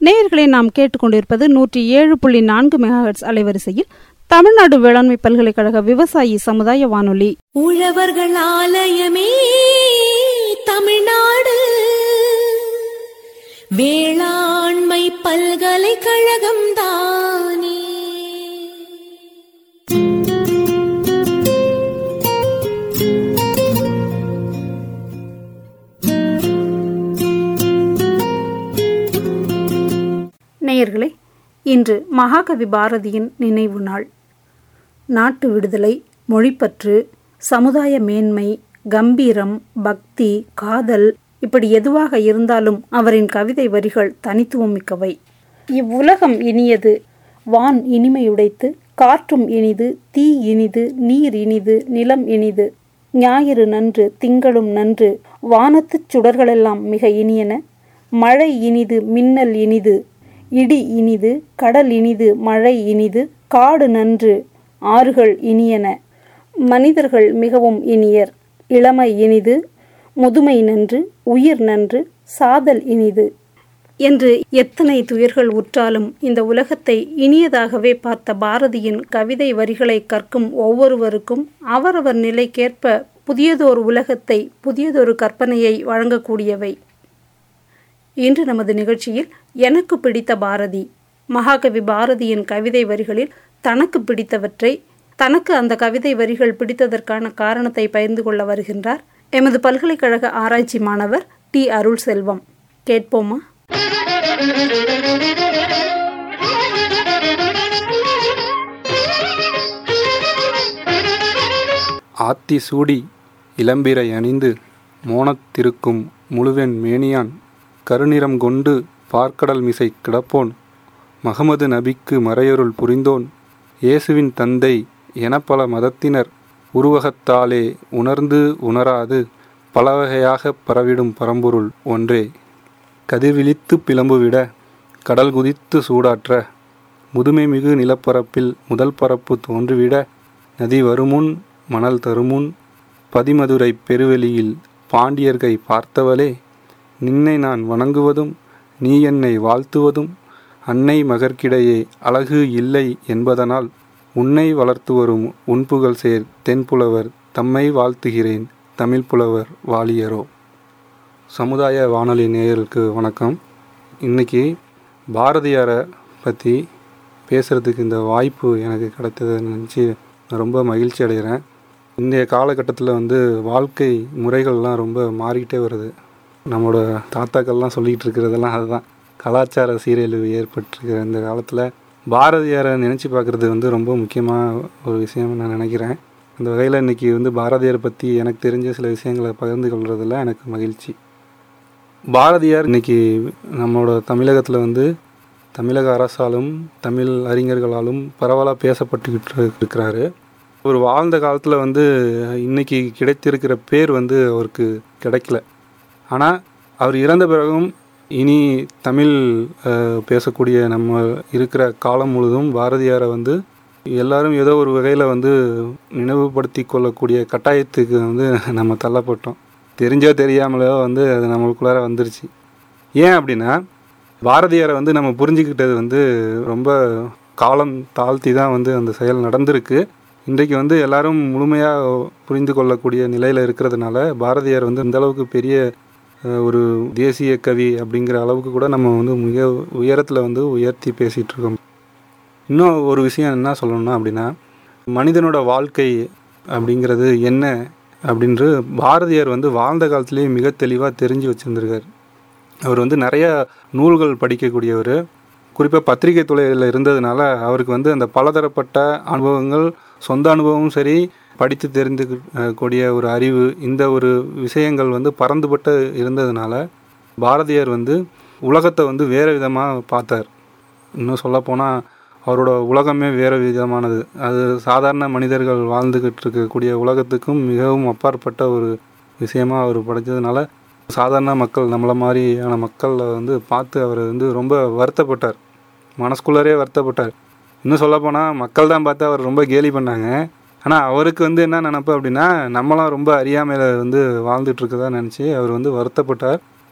நேயர்களை நாம் கேட்டுக்கொண்டிருப்பது நூற்றி ஏழு புள்ளி நான்கு மெகாஹெட்ஸ் அலைவரிசையில் தமிழ்நாடு வேளாண்மை பல்கலைக்கழக விவசாயி சமுதாய வானொலி உழவர்கள் ஆலயமே தமிழ்நாடு வேளாண்மை பல்கலைக்கழகம் தானே நேயர்களே இன்று மகாகவி பாரதியின் நினைவு நாள் நாட்டு விடுதலை மொழிப்பற்று சமுதாய மேன்மை கம்பீரம் பக்தி காதல் இப்படி எதுவாக இருந்தாலும் அவரின் கவிதை வரிகள் தனித்துவம் மிக்கவை இவ்வுலகம் இனியது வான் இனிமையுடைத்து காற்றும் இனிது தீ இனிது நீர் இனிது நிலம் இனிது ஞாயிறு நன்று திங்களும் நன்று வானத்துச் சுடர்களெல்லாம் மிக இனியன மழை இனிது மின்னல் இனிது இடி இனிது கடல் இனிது மழை இனிது காடு நன்று ஆறுகள் இனியன மனிதர்கள் மிகவும் இனியர் இளமை இனிது முதுமை நன்று உயிர் நன்று சாதல் இனிது என்று எத்தனை துயர்கள் உற்றாலும் இந்த உலகத்தை இனியதாகவே பார்த்த பாரதியின் கவிதை வரிகளை கற்கும் ஒவ்வொருவருக்கும் அவரவர் நிலைக்கேற்ப புதியதோர் உலகத்தை புதியதொரு கற்பனையை வழங்கக்கூடியவை இன்று நமது நிகழ்ச்சியில் எனக்கு பிடித்த பாரதி மகாகவி பாரதியின் கவிதை வரிகளில் தனக்கு பிடித்தவற்றை தனக்கு அந்த கவிதை வரிகள் பிடித்ததற்கான காரணத்தை பகிர்ந்து கொள்ள வருகின்றார் எமது பல்கலைக்கழக ஆராய்ச்சி மாணவர் டி அருள் செல்வம் கேட்போமா ஆத்தி சூடி இளம்பிறை அணிந்து மோனத்திருக்கும் முழுவெண் மேனியான் கருநிறம் கொண்டு பார்க்கடல் மிசை கிடப்போன் மகமது நபிக்கு மறையொருள் புரிந்தோன் இயேசுவின் தந்தை என பல மதத்தினர் உருவகத்தாலே உணர்ந்து உணராது பலவகையாக பரவிடும் பரம்பொருள் ஒன்றே கதிர்விழித்து பிளம்புவிட கடல் குதித்து சூடாற்ற முதுமை மிகு நிலப்பரப்பில் முதல் பரப்பு தோன்றிவிட நதி வருமுன் மணல் தருமுன் பதிமதுரை பெருவெளியில் பாண்டியர்கை பார்த்தவளே நின்னை நான் வணங்குவதும் நீ என்னை வாழ்த்துவதும் அன்னை மகர்க்கிடையே அழகு இல்லை என்பதனால் உன்னை வளர்த்து வரும் உன்புகழ் சேர் தென்புலவர் தம்மை வாழ்த்துகிறேன் தமிழ் புலவர் வாலியரோ சமுதாய வானொலி நேயர்களுக்கு வணக்கம் இன்னைக்கு பாரதியாரை பற்றி பேசுகிறதுக்கு இந்த வாய்ப்பு எனக்கு கிடைத்ததை நினச்சி நான் ரொம்ப மகிழ்ச்சி அடைகிறேன் இன்றைய காலகட்டத்தில் வந்து வாழ்க்கை முறைகள்லாம் ரொம்ப மாறிக்கிட்டே வருது நம்மளோட தாத்தாக்கள்லாம் சொல்லிகிட்டு இருக்கிறதெல்லாம் அதுதான் கலாச்சார சீரழிவு ஏற்பட்டிருக்கிற இந்த காலத்தில் பாரதியாரை நினச்சி பார்க்குறது வந்து ரொம்ப முக்கியமான ஒரு விஷயம் நான் நினைக்கிறேன் அந்த வகையில் இன்றைக்கி வந்து பாரதியாரை பற்றி எனக்கு தெரிஞ்ச சில விஷயங்களை பகிர்ந்து கொள்றதுல எனக்கு மகிழ்ச்சி பாரதியார் இன்னைக்கு நம்மளோட தமிழகத்தில் வந்து தமிழக அரசாலும் தமிழ் அறிஞர்களாலும் பரவலாக பேசப்பட்டுக்கிட்டு இருக்கிறாரு அவர் வாழ்ந்த காலத்தில் வந்து இன்னைக்கு கிடைத்திருக்கிற பேர் வந்து அவருக்கு கிடைக்கல ஆனால் அவர் இறந்த பிறகும் இனி தமிழ் அஹ், பேசக்கூடிய நம்ம இருக்கிற காலம் முழுதும் பாரதியாரை வந்து எல்லாரும் ஏதோ ஒரு வகையில் வந்து நினைவுபடுத்தி கொள்ளக்கூடிய கட்டாயத்துக்கு வந்து நம்ம தள்ளப்பட்டோம் தெரிஞ்சோ தெரியாமலோ வந்து அது நம்மளுக்குள்ளார வந்துருச்சு ஏன் அப்படின்னா பாரதியாரை வந்து நம்ம புரிஞ்சுக்கிட்டது வந்து ரொம்ப காலம் தாழ்த்தி தான் வந்து அந்த செயல் நடந்திருக்கு இன்றைக்கு வந்து எல்லாரும் முழுமையாக புரிந்து கொள்ளக்கூடிய நிலையில் இருக்கிறதுனால பாரதியார் வந்து இந்த அளவுக்கு பெரிய அஹ், ஒரு தேசிய கவி அப்படிங்கிற அளவுக்கு கூட நம்ம வந்து மிக உயரத்தில் வந்து உயர்த்தி பேசிகிட்டு இருக்கோம் இன்னும் ஒரு விஷயம் என்ன சொல்லணும்னா அப்படின்னா மனிதனோட வாழ்க்கை அப்படிங்கிறது என்ன அப்படின்று பாரதியார் வந்து வாழ்ந்த காலத்திலேயே மிக தெளிவாக தெரிஞ்சு வச்சுருந்துருக்கார் அவர் வந்து நிறைய நூல்கள் படிக்கக்கூடியவர் குறிப்பாக பத்திரிகை துறையில் இருந்ததுனால அவருக்கு வந்து அந்த பலதரப்பட்ட அனுபவங்கள் சொந்த அனுபவமும் சரி படித்து தெரிந்து கூடிய ஒரு அறிவு இந்த ஒரு விஷயங்கள் வந்து பறந்துபட்டு இருந்ததுனால பாரதியார் வந்து உலகத்தை வந்து வேறு விதமாக பார்த்தார் இன்னும் சொல்லப்போனால் அவரோட உலகமே வேறு விதமானது அது சாதாரண மனிதர்கள் வாழ்ந்துக்கிட்டு இருக்கக்கூடிய உலகத்துக்கும் மிகவும் அப்பாற்பட்ட ஒரு விஷயமா அவர் படைச்சதுனால சாதாரண மக்கள் நம்மளை மாதிரியான மக்களை வந்து பார்த்து அவர் வந்து ரொம்ப வருத்தப்பட்டார் மனசுக்குள்ளாரே வருத்தப்பட்டார் இன்னும் சொல்லப்போனால் மக்கள் தான் பார்த்து அவர் ரொம்ப கேலி பண்ணாங்க ஆனால் அவருக்கு வந்து என்ன நினப்பு அப்படின்னா நம்மளாம் ரொம்ப அறியாமையில் வந்து வாழ்ந்துட்டு இருக்கதா நினச்சி அவர் வந்து வருத்தப்பட்டார்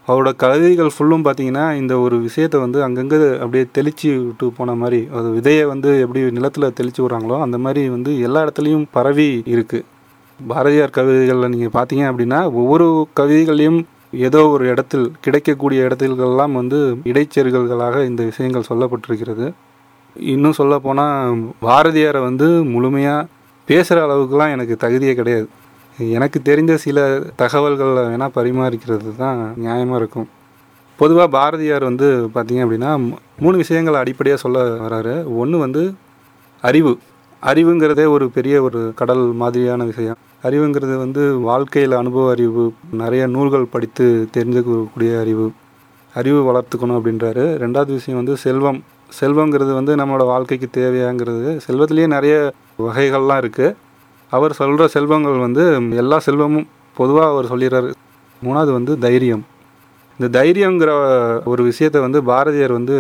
அவரோட கவிதைகள் ஃபுல்லும் பார்த்தீங்கன்னா இந்த ஒரு விஷயத்தை வந்து அங்கங்கே அப்படியே தெளிச்சு விட்டு போன மாதிரி அது விதையை வந்து எப்படி நிலத்தில் தெளிச்சு விட்றாங்களோ அந்த மாதிரி வந்து எல்லா இடத்துலையும் பரவி இருக்குது பாரதியார் கவிதைகளில் நீங்கள் பார்த்தீங்க அப்படின்னா ஒவ்வொரு கவிதைகளையும் ஏதோ ஒரு இடத்தில் கிடைக்கக்கூடிய இடத்திலெல்லாம் வந்து இடைச்செருகல்களாக இந்த விஷயங்கள் சொல்லப்பட்டிருக்கிறது இன்னும் சொல்ல போனால் பாரதியாரை வந்து முழுமையாக பேசுகிற அளவுக்குலாம் எனக்கு தகுதியே கிடையாது எனக்கு தெரிஞ்ச சில தகவல்களை வேணால் பரிமாறிக்கிறது தான் நியாயமாக இருக்கும் பொதுவாக பாரதியார் வந்து பார்த்தீங்க அப்படின்னா மூ- மூணு விஷயங்களை அடிப்படையாக சொல்ல வராரு ஒன்று வந்து அறிவு அறிவுங்கிறதே ஒரு பெரிய ஒரு கடல் மாதிரியான விஷயம் அறிவுங்கிறது வந்து வாழ்க்கையில் அனுபவ அறிவு நிறைய நூல்கள் படித்து தெரிஞ்சுக்கக்கூடிய அறிவு அறிவு வளர்த்துக்கணும் அப்படின்றாரு ரெண்டாவது விஷயம் வந்து செல்வம் செல்வங்கிறது வந்து நம்மளோட வாழ்க்கைக்கு தேவையாங்கிறது செல்வத்திலேயே நிறைய வகைகள்லாம் இருக்குது அவர் சொல்கிற செல்வங்கள் வந்து எல்லா செல்வமும் பொதுவாக அவர் சொல்லிடுறாரு மூணாவது வந்து தைரியம் இந்த தைரியங்கிற ஒரு விஷயத்தை வந்து பாரதியார் வந்து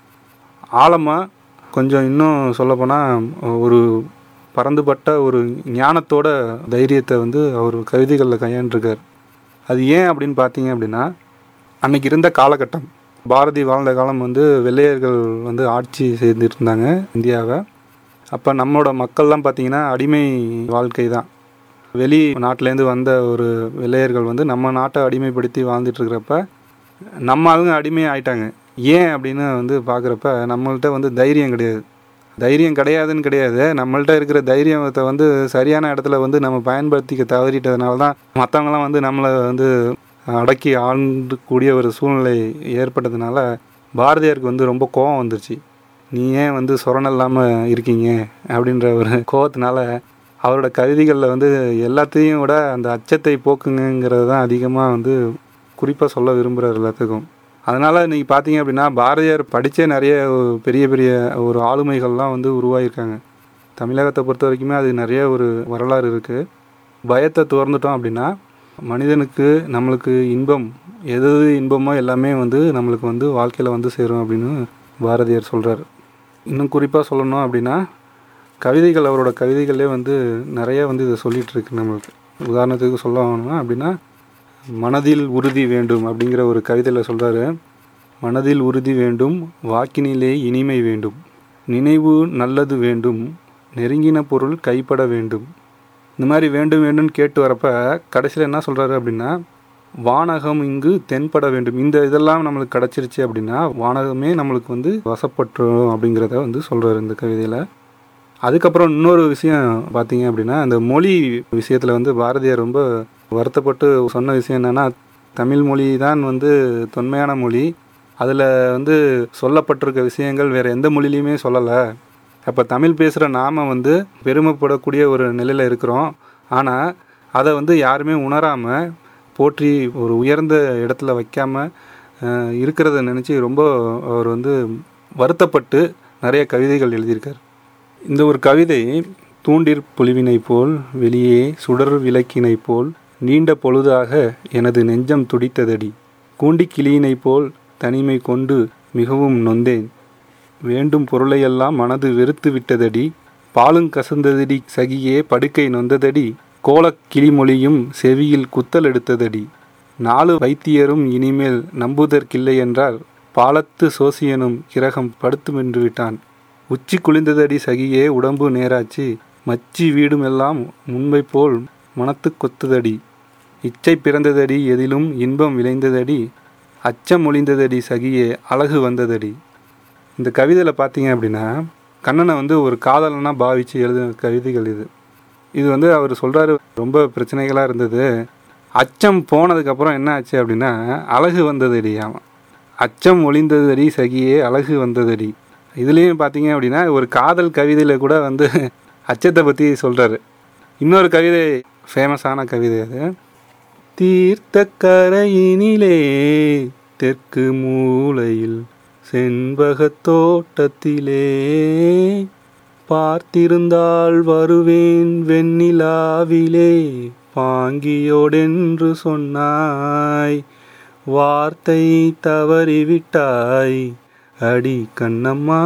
ஆழமாக கொஞ்சம் இன்னும் சொல்லப்போனால் ஒரு பறந்துபட்ட ஒரு ஞானத்தோட தைரியத்தை வந்து அவர் கவிதைகளில் கையாண்டிருக்கார் அது ஏன் அப்படின்னு பார்த்தீங்க அப்படின்னா அன்னைக்கு இருந்த காலகட்டம் பாரதி வாழ்ந்த காலம் வந்து வெள்ளையர்கள் வந்து ஆட்சி செய்துட்டு இருந்தாங்க இந்தியாவை அப்போ நம்மளோட மக்கள்லாம் பார்த்தீங்கன்னா அடிமை வாழ்க்கை தான் வெளி நாட்டிலேருந்து வந்த ஒரு வெள்ளையர்கள் வந்து நம்ம நாட்டை அடிமைப்படுத்தி வாழ்ந்துட்டு இருக்கிறப்ப நம்ம ஆளுங்க அடிமை ஆயிட்டாங்க ஏன் அப்படின்னு வந்து பார்க்குறப்ப நம்மள்ட்ட வந்து தைரியம் கிடையாது தைரியம் கிடையாதுன்னு கிடையாது நம்மள்ட்ட இருக்கிற தைரியத்தை வந்து சரியான இடத்துல வந்து நம்ம பயன்படுத்திக்க தவறிட்டதுனால தான் மற்றவங்களாம் வந்து நம்மளை வந்து அடக்கி ஆண்டக்கூடிய ஒரு சூழ்நிலை ஏற்பட்டதுனால பாரதியாருக்கு வந்து ரொம்ப கோபம் வந்துருச்சு நீ ஏன் வந்து சொரணம் இல்லாமல் இருக்கீங்க அப்படின்ற ஒரு கோவத்தினால அவரோட கவிதைகளில் வந்து எல்லாத்தையும் விட அந்த அச்சத்தை போக்குங்கிறது தான் அதிகமாக வந்து குறிப்பாக சொல்ல விரும்புகிறார் எல்லாத்துக்கும் அதனால் இன்றைக்கி பார்த்தீங்க அப்படின்னா பாரதியார் படித்தே நிறைய பெரிய பெரிய ஒரு ஆளுமைகள்லாம் வந்து உருவாகியிருக்காங்க தமிழகத்தை பொறுத்த வரைக்குமே அது நிறைய ஒரு வரலாறு இருக்குது பயத்தை துறந்துட்டோம் அப்படின்னா மனிதனுக்கு நம்மளுக்கு இன்பம் எது எது இன்பமோ எல்லாமே வந்து நம்மளுக்கு வந்து வாழ்க்கையில் வந்து சேரும் அப்படின்னு பாரதியார் சொல்கிறார் இன்னும் குறிப்பாக சொல்லணும் அப்படின்னா கவிதைகள் அவரோட கவிதைகளே வந்து நிறைய வந்து இதை சொல்லிகிட்டு இருக்கு நம்மளுக்கு உதாரணத்துக்கு சொல்ல வேணும்னா அப்படின்னா மனதில் உறுதி வேண்டும் அப்படிங்கிற ஒரு கவிதையில் சொல்கிறாரு மனதில் உறுதி வேண்டும் வாக்கினிலே இனிமை வேண்டும் நினைவு நல்லது வேண்டும் நெருங்கின பொருள் கைப்பட வேண்டும் இந்த மாதிரி வேண்டும் வேண்டும்னு கேட்டு வரப்ப கடைசியில் என்ன சொல்கிறாரு அப்படின்னா வானகம் இங்கு தென்பட வேண்டும் இந்த இதெல்லாம் நம்மளுக்கு கிடச்சிருச்சு அப்படின்னா வானகமே நம்மளுக்கு வந்து வசப்பட்டுரும் அப்படிங்கிறத வந்து சொல்கிறாரு இந்த கவிதையில் அதுக்கப்புறம் இன்னொரு விஷயம் பார்த்தீங்க அப்படின்னா அந்த மொழி விஷயத்தில் வந்து பாரதியார் ரொம்ப வருத்தப்பட்டு சொன்ன விஷயம் என்னென்னா தமிழ் மொழி தான் வந்து தொன்மையான மொழி அதில் வந்து சொல்லப்பட்டிருக்க விஷயங்கள் வேறு எந்த மொழிலையுமே சொல்லலை அப்போ தமிழ் பேசுகிற நாம் வந்து பெருமைப்படக்கூடிய ஒரு நிலையில் இருக்கிறோம் ஆனால் அதை வந்து யாருமே உணராமல் போற்றி ஒரு உயர்ந்த இடத்துல வைக்காமல் இருக்கிறத நினச்சி ரொம்ப அவர் வந்து வருத்தப்பட்டு நிறைய கவிதைகள் எழுதியிருக்கார் இந்த ஒரு கவிதை தூண்டிற் பொலிவினை போல் வெளியே சுடர் விளக்கினை போல் நீண்ட பொழுதாக எனது நெஞ்சம் துடித்ததடி கூண்டி கிளியினைப் போல் தனிமை கொண்டு மிகவும் நொந்தேன் வேண்டும் பொருளையெல்லாம் மனது வெறுத்து விட்டதடி பாலுங் கசந்ததடி சகியே படுக்கை நொந்ததடி கோலக் கிளிமொழியும் செவியில் குத்தல் எடுத்ததடி நாலு வைத்தியரும் இனிமேல் நம்புதற்கில்லை என்றால் பாலத்து சோசியனும் கிரகம் படுத்துமென்று விட்டான் உச்சி குளிந்ததடி சகியே உடம்பு நேராச்சு மச்சி வீடுமெல்லாம் முன்பை போல் மனத்து கொத்துதடி இச்சை பிறந்ததடி எதிலும் இன்பம் விளைந்ததடி அச்சம் ஒளிந்ததடி சகியே அழகு வந்ததடி இந்த கவிதையில் பார்த்தீங்க அப்படின்னா கண்ணனை வந்து ஒரு காதலனா பாவித்து எழுதின கவிதைகள் இது இது வந்து அவர் சொல்கிறாரு ரொம்ப பிரச்சனைகளாக இருந்தது அச்சம் போனதுக்கப்புறம் என்ன ஆச்சு அப்படின்னா அழகு வந்ததடி அவன் அச்சம் ஒளிந்ததடி சகியே அழகு வந்ததடி இதுலேயும் பார்த்தீங்க அப்படின்னா ஒரு காதல் கவிதையில் கூட வந்து அச்சத்தை பற்றி சொல்கிறாரு இன்னொரு கவிதை ஃபேமஸான கவிதை அது தீர்த்த கரையினிலே தெற்கு மூலையில் செண்பகத் தோட்டத்திலே பார்த்திருந்தால் வருவேன் வெண்ணிலாவிலே பாங்கியோடென்று சொன்னாய் வார்த்தை தவறிவிட்டாய் அடி கண்ணம்மா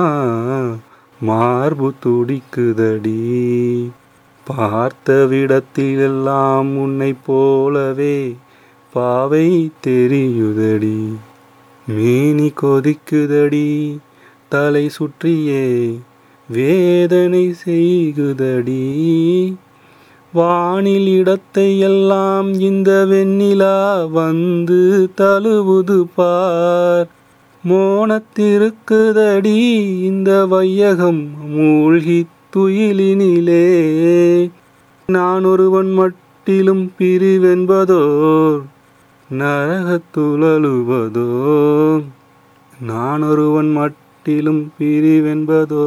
மார்பு துடிக்குதடி பார்த்த விடத்திலெல்லாம் உன்னை போலவே பாவை தெரியுதடி மேனி கொதிக்குதடி தலை சுற்றியே வேதனை செய்குதடி வானில் இடத்தை எல்லாம் இந்த வெண்ணிலா வந்து தழுவுது பார் மோனத்திருக்குதடி இந்த வையகம் மூழ்கி துயிலினிலே நான் ஒருவன் மட்டிலும் பிரிவென்பதோர் நரகத்துழலுவதோ நான் ஒருவன் மட்டிலும் பிரிவென்பதோ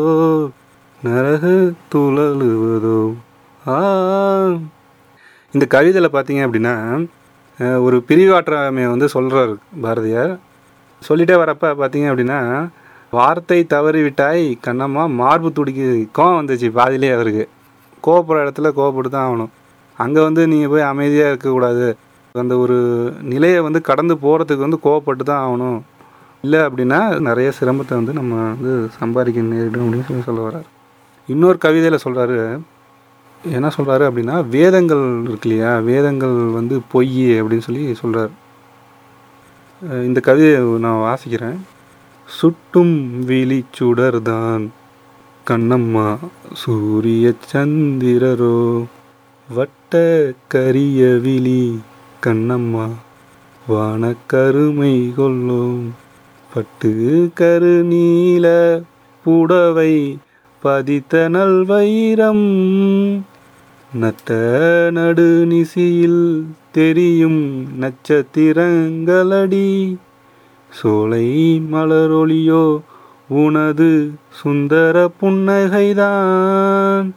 நரகத்துழலுவதோ ஆ இந்த கவிதையில் பார்த்தீங்க அப்படின்னா அஹ், ஒரு பிரிவாற்றாமையை வந்து சொல்கிறார் பாரதியார் சொல்லிட்டே வரப்ப பார்த்தீங்க அப்படின்னா வார்த்தை தவறி விட்டாய் கண்ணம்மா மார்பு துடிக்கு கோவம் வந்துச்சு பாதியிலே அவருக்கு கோவப்படுற இடத்துல கோவப்பட்டு தான் ஆகணும் அங்கே வந்து நீங்கள் போய் அமைதியாக இருக்கக்கூடாது அந்த ஒரு நிலையை வந்து கடந்து போகிறதுக்கு வந்து கோவப்பட்டு தான் ஆகணும் இல்லை அப்படின்னா நிறைய சிரமத்தை வந்து நம்ம வந்து சம்பாதிக்க நேரிடும் அப்படின்னு சொல்லி சொல்ல வர்றார் இன்னொரு கவிதையில் சொல்கிறாரு என்ன சொல்கிறாரு அப்படின்னா வேதங்கள் இருக்கு இல்லையா வேதங்கள் வந்து பொய் அப்படின்னு சொல்லி சொல்கிறார் இந்த கவிதையை நான் வாசிக்கிறேன் சுட்டும் விழி சுடர்தான் கண்ணம்மா சூரிய சந்திரரோ வட்ட கரிய விழி கண்ணம்மா வானக்கருமை கொள்ளும் பட்டு கரு நீல புடவை பதித்த நல்வைரம் நட்ட நடு நிசியில் தெரியும் நட்சத்திரங்களடி சோலை மலரொளியோ உனது சுந்தர புன்னகைதான்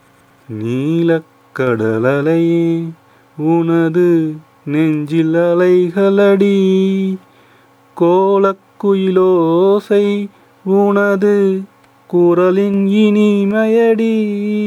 நீலக்கடலையே உனது நெஞ்சில் அலைகளடி கோலக்குயிலோசை உனது குரலின் இனிமையடி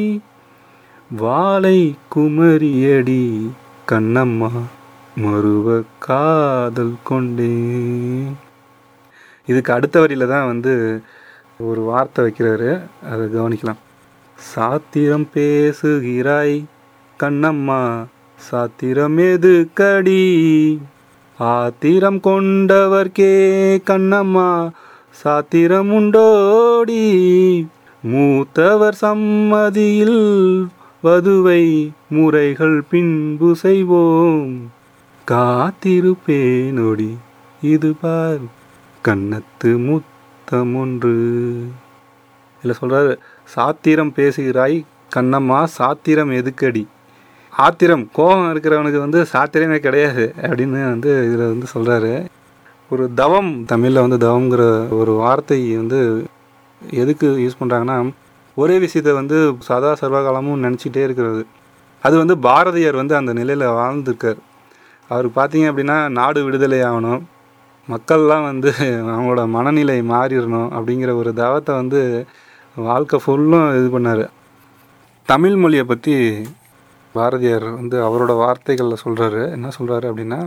வாளை குமரியடி கண்ணம்மா மறுவ காதல் கொண்டேன் இதுக்கு அடுத்த வரியில தான் வந்து ஒரு வார்த்தை வைக்கிறாரு அதை கவனிக்கலாம் சாத்திரம் பேசுகிறாய் கண்ணம்மா சாத்திரம் எது கடி ஆத்திரம் கொண்டவர்க்கே கண்ணம்மா சாத்திரம் உண்டோடி மூத்தவர் சம்மதியில் வதுவை முறைகள் பின்பு செய்வோம் காத்திருப்பேனொடி இது பார் கன்னத்து முத்தம் ஒன்று இதில் சொல்கிறாரு சாத்திரம் பேசுகிறாய் கண்ணம்மா சாத்திரம் எதுக்கடி ஆத்திரம் கோபம் இருக்கிறவனுக்கு வந்து சாத்திரமே கிடையாது அப்படின்னு வந்து இதில் வந்து சொல்கிறாரு ஒரு தவம் தமிழில் வந்து தவம்ங்கிற ஒரு வார்த்தை வந்து எதுக்கு யூஸ் பண்ணுறாங்கன்னா ஒரே விஷயத்தை வந்து சதா சர்வகாலமும் நினச்சிட்டே இருக்கிறது அது வந்து பாரதியார் வந்து அந்த நிலையில் வாழ்ந்திருக்கார் அவருக்கு பார்த்தீங்க அப்படின்னா நாடு விடுதலை ஆகணும் மக்கள்லாம் வந்து அவங்களோட மனநிலை மாறிடணும் அப்படிங்கிற ஒரு தவத்தை வந்து வாழ்க்கை ஃபுல்லும் இது பண்ணார் தமிழ் மொழியை பற்றி பாரதியார் வந்து அவரோட வார்த்தைகளில் சொல்கிறாரு என்ன சொல்கிறாரு அப்படின்னா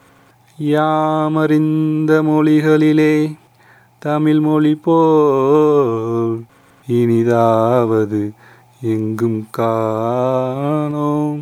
யாமறிந்த மொழிகளிலே தமிழ் மொழி போல் இனிதாவது எங்கும் காணோம்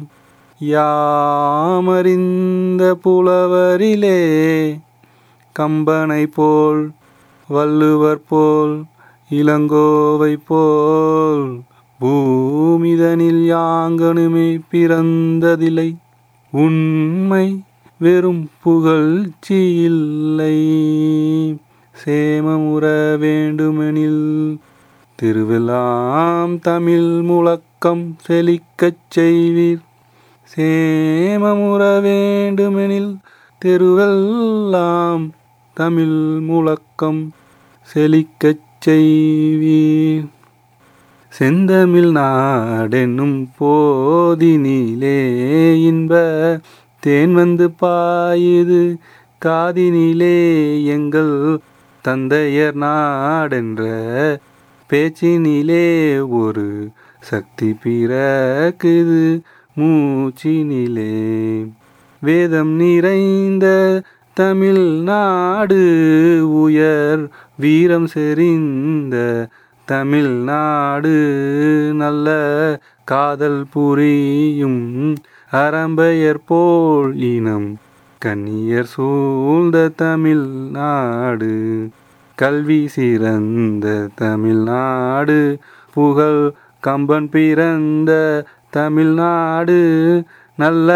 யாமறிந்த புலவரிலே கம்பனை போல் வள்ளுவர் போல் இளங்கோவை போல் பூமிதனில் யாங்கனுமே பிறந்ததில்லை உண்மை வெறும் புகழ்ச்சி இல்லை சேமமுற வேண்டுமெனில் திருவெல்லாம் தமிழ் முழக்கம் செழிக்கச் செய்வீர் சேமமுற வேண்டுமெனில் தெருவெல்லாம் தமிழ் முழக்கம் செழிக்கச் செய்வீர் செந்தமிழ் நாடென்னும் போதினிலே இன்ப தேன் வந்து பாயுது காதினிலே எங்கள் தந்தையர் நாடென்ற பேச்சினிலே ஒரு சக்தி பிறக்குது மூச்சினிலே வேதம் நிறைந்த தமிழ்நாடு உயர் வீரம் செறிந்த தமிழ்நாடு நல்ல காதல் புரியும் அறம்பெயர் போல் இனம் கன்னியர் சூழ்ந்த தமிழ்நாடு கல்வி சிறந்த தமிழ்நாடு புகழ் கம்பன் பிறந்த தமிழ்நாடு நல்ல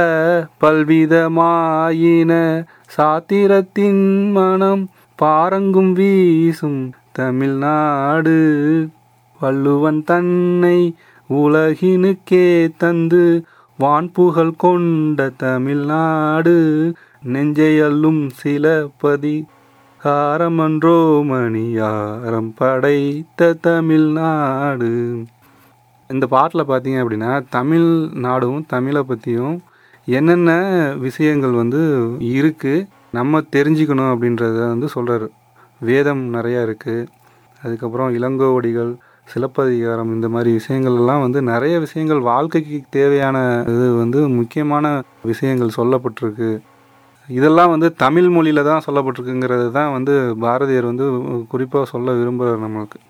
பல்விதமாயின சாத்திரத்தின் மனம் பாரங்கும் வீசும் தமிழ்நாடு வள்ளுவன் தன்னை உலகினுக்கே தந்து வான்புகழ் கொண்ட தமிழ்நாடு நெஞ்சையல்லும் சிலப்பதி காரமன்றோ மணியாரம் படைத்த தமிழ்நாடு இந்த பாட்டில் பார்த்தீங்க அப்படின்னா தமிழ்நாடும் தமிழை பற்றியும் என்னென்ன விஷயங்கள் வந்து இருக்குது நம்ம தெரிஞ்சுக்கணும் அப்படின்றத வந்து சொல்கிறாரு வேதம் நிறையா இருக்குது அதுக்கப்புறம் இளங்கோவடிகள் சிலப்பதிகாரம் இந்த மாதிரி விஷயங்கள் எல்லாம் வந்து நிறைய விஷயங்கள் வாழ்க்கைக்கு தேவையான இது வந்து முக்கியமான விஷயங்கள் சொல்லப்பட்டிருக்கு இதெல்லாம் வந்து தமிழ் மொழியில் தான் சொல்லப்பட்டிருக்குங்கிறது தான் வந்து பாரதியார் வந்து குறிப்பாக சொல்ல விரும்புகிறார் நம்மளுக்கு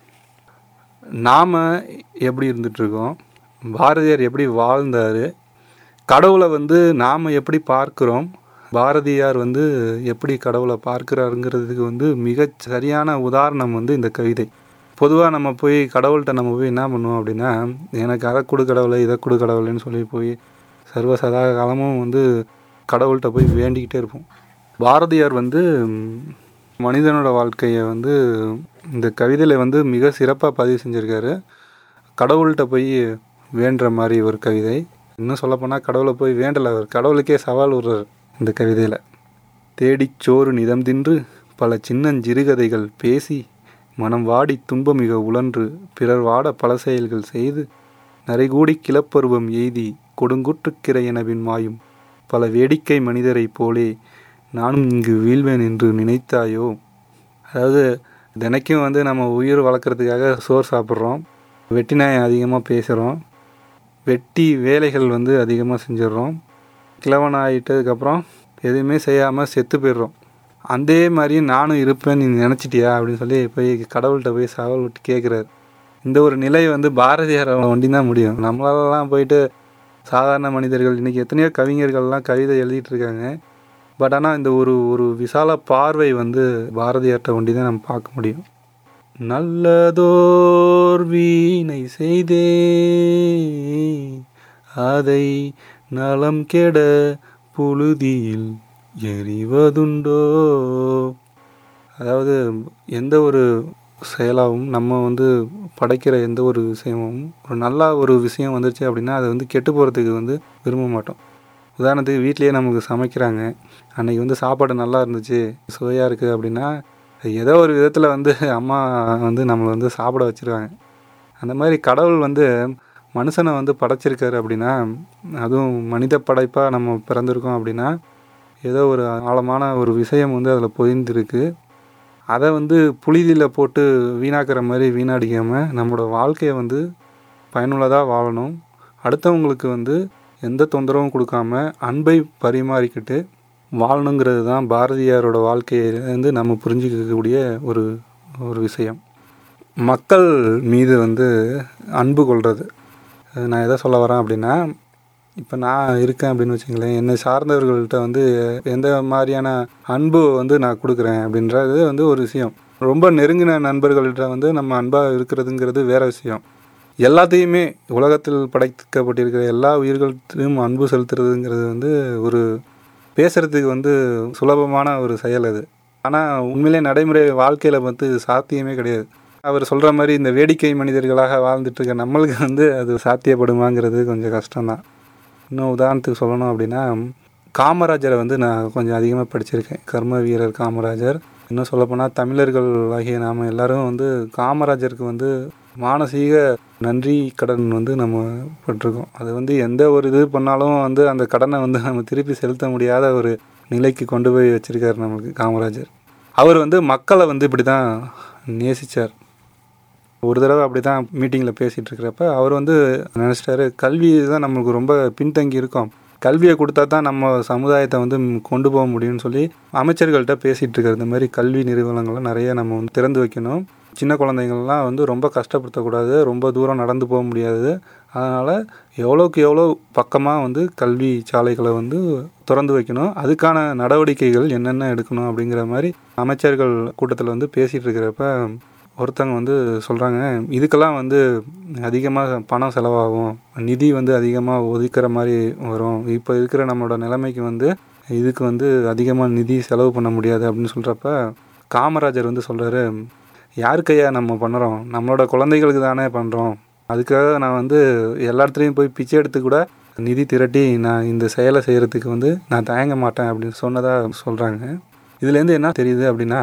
நாம் எப்படி இருந்துகிட்ருக்கோம் பாரதியார் எப்படி வாழ்ந்தார் கடவுளை வந்து நாம் எப்படி பார்க்குறோம் பாரதியார் வந்து எப்படி கடவுளை பார்க்குறாருங்கிறதுக்கு வந்து மிக சரியான உதாரணம் வந்து இந்த கவிதை பொதுவாக நம்ம போய் கடவுள்கிட்ட நம்ம போய் என்ன பண்ணுவோம் அப்படின்னா எனக்கு அதை கொடு கடவுளை இதை கொடு கடவுளைன்னு சொல்லி போய் சர்வ சதா காலமும் வந்து கடவுள்கிட்ட போய் வேண்டிக்கிட்டே இருப்போம் பாரதியார் வந்து மனிதனோட வாழ்க்கையை வந்து இந்த கவிதையில் வந்து மிக சிறப்பாக பதிவு செஞ்சுருக்காரு கடவுள்கிட்ட போய் வேண்டுற மாதிரி ஒரு கவிதை இன்னும் சொல்லப்போனால் கடவுளை போய் வேண்டலை அவர் கடவுளுக்கே சவால் விடுறார் இந்த கவிதையில் தேடிச் சோறு நிதம் தின்று பல சின்னஞ்சிறுகதைகள் பேசி மனம் வாடி துன்பமிக உழன்று பிறர் வாட பல செயல்கள் செய்து நரைகூடி கிளப்பருவம் எய்தி கொடுங்குற்றுக்கிறை எனவின் மாயும் பல வேடிக்கை மனிதரைப் போலே நானும் இங்கு வீழ்வேன் என்று நினைத்தாயோ அதாவது தினைக்கும் வந்து நம்ம உயிர் வளர்க்குறதுக்காக சோறு சாப்பிட்றோம் வெட்டி நாயம் அதிகமாக பேசுகிறோம் வெட்டி வேலைகள் வந்து அதிகமாக செஞ்சிடுறோம் கிழவன் ஆகிட்டதுக்கப்புறம் எதுவுமே செய்யாமல் செத்து போயிடுறோம் அதே மாதிரி நானும் இருப்பேன் நீ நினச்சிட்டியா அப்படின்னு சொல்லி போய் கடவுள்கிட்ட போய் சவால் விட்டு கேட்குறாரு இந்த ஒரு நிலை வந்து பாரதியார் ஒண்டி தான் முடியும் நம்மளாலலாம் போயிட்டு சாதாரண மனிதர்கள் இன்றைக்கி எத்தனையோ கவிஞர்கள்லாம் கவிதை எழுதிட்டு இருக்காங்க பட் ஆனால் இந்த ஒரு ஒரு விசால பார்வை வந்து பாரதியார்கிட்ட ஒண்டி தான் நம்ம பார்க்க முடியும் நல்லதோர் வீணை செய்தே அதை நலம் கெட புழுதியில் எறிவதுண்டோ அதாவது எந்த ஒரு செயலாகவும் நம்ம வந்து படைக்கிற எந்த ஒரு விஷயமும் ஒரு நல்ல ஒரு விஷயம் வந்துருச்சு அப்படின்னா அதை வந்து கெட்டு போகிறதுக்கு வந்து விரும்ப மாட்டோம் உதாரணத்துக்கு வீட்லேயே நமக்கு சமைக்கிறாங்க அன்றைக்கி வந்து சாப்பாடு நல்லா இருந்துச்சு சுவையாக இருக்குது அப்படின்னா ஏதோ ஒரு விதத்தில் வந்து அம்மா வந்து நம்மளை வந்து சாப்பிட வச்சுருவாங்க அந்த மாதிரி கடவுள் வந்து மனுஷனை வந்து படைச்சிருக்காரு அப்படின்னா அதுவும் மனித படைப்பாக நம்ம பிறந்திருக்கோம் அப்படின்னா ஏதோ ஒரு ஆழமான ஒரு விஷயம் வந்து அதில் பொதிந்திருக்கு அதை வந்து புழுதியில் போட்டு வீணாக்கிற மாதிரி வீணடிக்காமல் நம்மளோட வாழ்க்கையை வந்து பயனுள்ளதாக வாழணும் அடுத்தவங்களுக்கு வந்து எந்த தொந்தரவும் கொடுக்காம அன்பை பரிமாறிக்கிட்டு வாழணுங்கிறது தான் பாரதியாரோட வாழ்க்கையிலேருந்து நம்ம புரிஞ்சிக்கக்கூடிய ஒரு ஒரு விஷயம் மக்கள் மீது வந்து அன்பு கொள்வது நான் எதை சொல்ல வரேன் அப்படின்னா இப்போ நான் இருக்கேன் அப்படின்னு வச்சுங்களேன் என்னை சார்ந்தவர்கள்ட்ட வந்து எந்த மாதிரியான அன்பு வந்து நான் கொடுக்குறேன் அப்படின்றது வந்து ஒரு விஷயம் ரொம்ப நெருங்கின நண்பர்கள்ட்ட வந்து நம்ம அன்பாக இருக்கிறதுங்கிறது வேற விஷயம் எல்லாத்தையுமே உலகத்தில் படைக்கப்பட்டிருக்கிற எல்லா உயிர்களையும் அன்பு செலுத்துறதுங்கிறது வந்து ஒரு பேசுகிறதுக்கு வந்து சுலபமான ஒரு செயல் அது ஆனால் உண்மையிலே நடைமுறை வாழ்க்கையில் வந்து சாத்தியமே கிடையாது அவர் சொல்கிற மாதிரி இந்த வேடிக்கை மனிதர்களாக வாழ்ந்துட்டு இருக்க நம்மளுக்கு வந்து அது சாத்தியப்படுமாங்கிறது கொஞ்சம் கஷ்டம்தான் இன்னும் உதாரணத்துக்கு சொல்லணும் அப்படின்னா காமராஜரை வந்து நான் கொஞ்சம் அதிகமாக படிச்சிருக்கேன் கர்ம வீரர் காமராஜர் இன்னும் சொல்லப்போனால் தமிழர்கள் ஆகிய நாம் எல்லாரும் வந்து காமராஜருக்கு வந்து மானசீக நன்றி கடன் வந்து நம்ம பட்டிருக்கோம் அது வந்து எந்த ஒரு இது பண்ணாலும் வந்து அந்த கடனை வந்து நம்ம திருப்பி செலுத்த முடியாத ஒரு நிலைக்கு கொண்டு போய் வச்சிருக்காரு நமக்கு காமராஜர் அவர் வந்து மக்களை வந்து இப்படி தான் நேசித்தார் ஒரு தடவை அப்படி தான் மீட்டிங்கில் பேசிகிட்டு இருக்கிறப்ப அவர் வந்து நினச்சிட்டாரு கல்வி தான் நம்மளுக்கு ரொம்ப பின்தங்கி இருக்கோம் கல்வியை கொடுத்தா தான் நம்ம சமுதாயத்தை வந்து ம், கொண்டு போக முடியும்னு சொல்லி அமைச்சர்கள்ட்ட பேசிகிட்டு இருக்காரு இந்த மாதிரி கல்வி நிறுவனங்கள்லாம் நிறைய நம்ம வந்து திறந்து வைக்கணும் சின்ன குழந்தைங்கள்லாம் வந்து ரொம்ப கஷ்டப்படுத்தக்கூடாது ரொம்ப தூரம் நடந்து போக முடியாது அதனால் எவ்வளோக்கு எவ்வளோ பக்கமாக வந்து கல்வி சாலைகளை வந்து திறந்து வைக்கணும் அதுக்கான நடவடிக்கைகள் என்னென்ன எடுக்கணும் அப்படிங்கிற மாதிரி அமைச்சர்கள் கூட்டத்தில் வந்து பேசிகிட்டு இருக்கிறப்ப ஒருத்தவங்க வந்து சொல்கிறாங்க இதுக்கெல்லாம் வந்து அதிகமாக பணம் செலவாகும் நிதி வந்து அதிகமாக ஒதுக்குற மாதிரி வரும் இப்போ இருக்கிற நம்மளோட நிலைமைக்கு வந்து இதுக்கு வந்து அதிகமாக நிதி செலவு பண்ண முடியாது அப்படின்னு சொல்கிறப்ப காமராஜர் வந்து சொல்கிறாரு யாருக்கையா நம்ம பண்ணுறோம் நம்மளோட குழந்தைகளுக்கு தானே பண்ணுறோம் அதுக்காக நான் வந்து எல்லா இடத்துலையும் போய் பிச்சை எடுத்து கூட நிதி திரட்டி நான் இந்த செயலை செய்கிறதுக்கு வந்து நான் தயங்க மாட்டேன் அப்படின்னு சொன்னதாக சொல்கிறாங்க இதுலேருந்து என்ன தெரியுது அப்படின்னா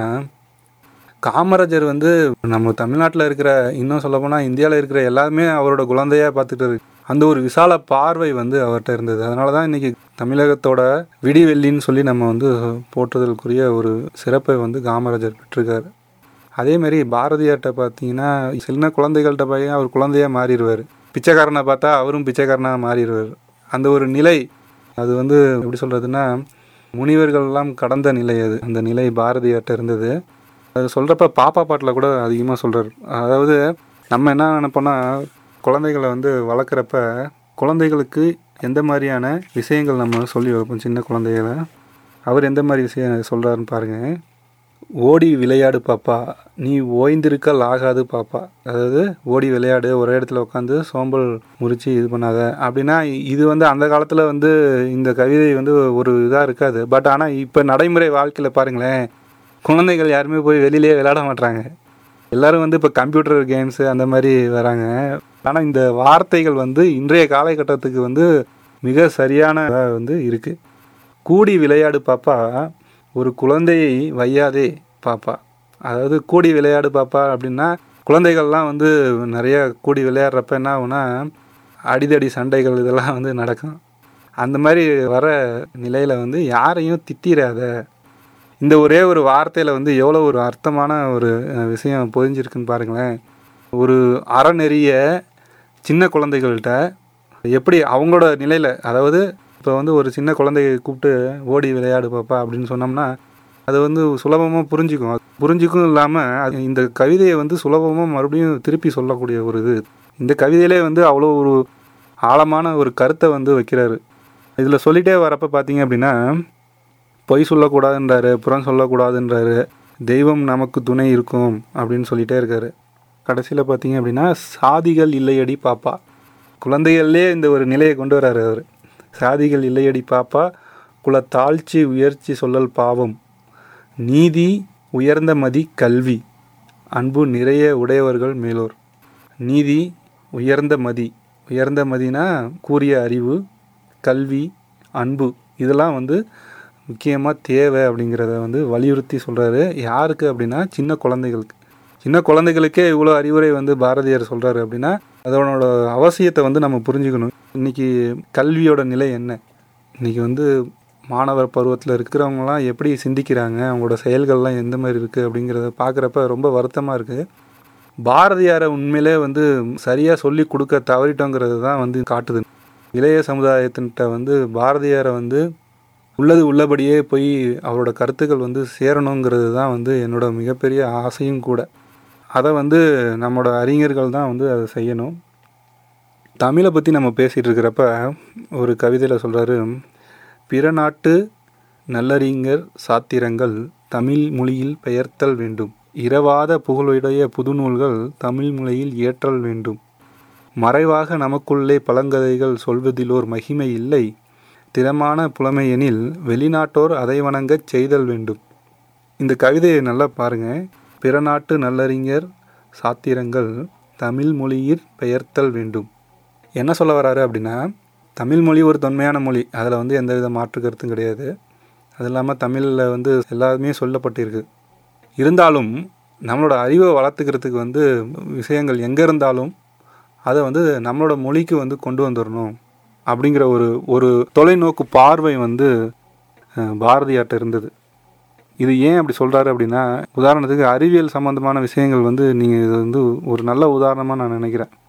காமராஜர் வந்து நம்ம தமிழ்நாட்டில் இருக்கிற இன்னும் சொல்லப்போனால் இந்தியாவில் இருக்கிற எல்லாருமே அவரோட குழந்தையாக பார்த்துட்டு இருக்கு அந்த ஒரு விசால பார்வை வந்து அவர்கிட்ட இருந்தது அதனால தான் இன்றைக்கி தமிழகத்தோட விடிவெள்ளின்னு சொல்லி நம்ம வந்து போற்றுதலுக்குரிய ஒரு சிறப்பை வந்து காமராஜர் பெற்றிருக்காரு அதேமாரி பாரதியார்கிட்ட பார்த்தீங்கன்னா சின்ன குழந்தைகள்கிட்ட பையன் அவர் குழந்தையாக மாறிடுவார் பிச்சைக்காரனை பார்த்தா அவரும் பிச்சைக்காரனாக மாறிடுவார் அந்த ஒரு நிலை அது வந்து எப்படி சொல்கிறதுன்னா முனிவர்கள்லாம் கடந்த நிலை அது அந்த நிலை பாரதியார்கிட்ட இருந்தது அது சொல்கிறப்ப பாப்பா பாட்டில் கூட அதிகமாக சொல்கிறார் அதாவது நம்ம என்ன நினைப்போம்னா குழந்தைகளை வந்து வளர்க்குறப்ப குழந்தைகளுக்கு எந்த மாதிரியான விஷயங்கள் நம்ம சொல்லி வைப்போம் சின்ன குழந்தைகளை அவர் எந்த மாதிரி விஷயம் சொல்கிறாருன்னு பாருங்கள் ஓடி விளையாடு பாப்பா நீ ஓய்ந்திருக்கல் ஆகாது பாப்பா அதாவது ஓடி விளையாடு ஒரே இடத்துல உட்காந்து சோம்பல் முறிச்சு இது பண்ணாத அப்படின்னா இது வந்து அந்த காலத்தில் வந்து இந்த கவிதை வந்து ஒரு இதாக இருக்காது பட் ஆனால் இப்போ நடைமுறை வாழ்க்கையில் பாருங்களேன் குழந்தைகள் யாருமே போய் வெளியிலேயே விளையாட மாட்றாங்க எல்லாரும் வந்து இப்போ கம்ப்யூட்டர் கேம்ஸு அந்த மாதிரி வராங்க ஆனால் இந்த வார்த்தைகள் வந்து இன்றைய காலகட்டத்துக்கு வந்து மிக சரியான இதா வந்து இருக்குது கூடி விளையாடு பாப்பா ஒரு குழந்தையை வையாதே பாப்பா அதாவது கூடி விளையாடு பாப்பா அப்படின்னா குழந்தைகள்லாம் வந்து நிறைய கூடி விளையாடுறப்ப என்ன ஆகும்னா அடிதடி சண்டைகள் இதெல்லாம் வந்து நடக்கும் அந்த மாதிரி வர நிலையில் வந்து யாரையும் திட்டிராத இந்த ஒரே ஒரு வார்த்தையில் வந்து எவ்வளோ ஒரு அர்த்தமான ஒரு அஹ், விஷயம் பொதிஞ்சிருக்குன்னு பாருங்களேன் ஒரு அறநெறிய சின்ன குழந்தைகள்கிட்ட எப்படி அவங்களோட நிலையில் அதாவது இப்போ வந்து ஒரு சின்ன குழந்தைய கூப்பிட்டு ஓடி விளையாடு பாப்பா அப்படின்னு சொன்னோம்னா அது வந்து சுலபமாக புரிஞ்சுக்கும் அது புரிஞ்சுக்கும் இல்லாமல் அது இந்த கவிதையை வந்து சுலபமாக மறுபடியும் திருப்பி சொல்லக்கூடிய ஒரு இது இந்த கவிதையிலே வந்து அவ்வளோ ஒரு ஆழமான ஒரு கருத்தை வந்து வைக்கிறாரு இதில் சொல்லிட்டே வரப்போ பார்த்தீங்க அப்படின்னா பொய் சொல்லக்கூடாதுன்றாரு புறம் சொல்லக்கூடாதுன்றாரு தெய்வம் நமக்கு துணை இருக்கும் அப்படின்னு சொல்லிட்டே இருக்காரு கடைசியில் பார்த்தீங்க அப்படின்னா சாதிகள் இல்லையடி பாப்பா குழந்தைகள்லே இந்த ஒரு நிலையை கொண்டு வராரு அவர் சாதிகள் இல்லையடி பாப்பா குல தாழ்ச்சி உயர்ச்சி சொல்லல் பாவம் நீதி உயர்ந்த மதி கல்வி அன்பு நிறைய உடையவர்கள் மேலோர் நீதி உயர்ந்த மதி உயர்ந்த மதினா கூறிய அறிவு கல்வி அன்பு இதெல்லாம் வந்து முக்கியமாக தேவை அப்படிங்கிறத வந்து வலியுறுத்தி சொல்கிறாரு யாருக்கு அப்படின்னா சின்ன குழந்தைகளுக்கு சின்ன குழந்தைகளுக்கே இவ்வளோ அறிவுரை வந்து பாரதியார் சொல்கிறாரு அப்படின்னா அதனோட அவசியத்தை வந்து நம்ம புரிஞ்சுக்கணும் இன்றைக்கி கல்வியோட நிலை என்ன இன்றைக்கி வந்து மாணவர் பருவத்தில் இருக்கிறவங்களாம் எப்படி சிந்திக்கிறாங்க அவங்களோட செயல்கள்லாம் எந்த மாதிரி இருக்குது அப்படிங்கிறத பார்க்குறப்ப ரொம்ப வருத்தமாக இருக்குது பாரதியாரை உண்மையிலே வந்து சரியாக சொல்லி கொடுக்க தவறிட்டோங்கிறது தான் வந்து காட்டுது இளைய சமுதாயத்தின்கிட்ட வந்து பாரதியாரை வந்து உள்ளது உள்ளபடியே போய் அவரோட கருத்துக்கள் வந்து சேரணுங்கிறது தான் வந்து என்னோட மிகப்பெரிய ஆசையும் கூட அதை வந்து நம்மளோட அறிஞர்கள் தான் வந்து அதை செய்யணும் தமிழை பற்றி நம்ம பேசிகிட்டு இருக்கிறப்ப ஒரு கவிதையில் சொல்கிறாரு பிற நாட்டு நல்லறிஞர் சாத்திரங்கள் தமிழ் மொழியில் பெயர்த்தல் வேண்டும் இரவாத புகழுடைய புதுநூல்கள் தமிழ் மொழியில் இயற்றல் வேண்டும் மறைவாக நமக்குள்ளே பழங்கதைகள் சொல்வதிலோர் மகிமை இல்லை திறமான புலமையெனில் வெளிநாட்டோர் அதை வணங்கச் செய்தல் வேண்டும் இந்த கவிதையை நல்லா பாருங்க பிற நாட்டு நல்லறிஞர் சாத்திரங்கள் தமிழ் மொழியில் பெயர்த்தல் வேண்டும் என்ன சொல்ல வராரு அப்படின்னா தமிழ் மொழி ஒரு தொன்மையான மொழி அதில் வந்து எந்த வித மாற்று கருத்தும் கிடையாது அது இல்லாமல் தமிழில் வந்து எல்லாருமே சொல்லப்பட்டிருக்கு இருந்தாலும் நம்மளோட அறிவை வளர்த்துக்கிறதுக்கு வந்து விஷயங்கள் எங்கே இருந்தாலும் அதை வந்து நம்மளோட மொழிக்கு வந்து கொண்டு வந்துடணும் அப்படிங்கிற ஒரு ஒரு தொலைநோக்கு பார்வை வந்து அஹ், பாரதியார்ட்ட இருந்தது இது ஏன் அப்படி சொல்கிறாரு அப்படின்னா உதாரணத்துக்கு அறிவியல் சம்மந்தமான விஷயங்கள் வந்து நீங்கள் இது வந்து ஒரு நல்ல உதாரணமாக நான் நினைக்கிறேன்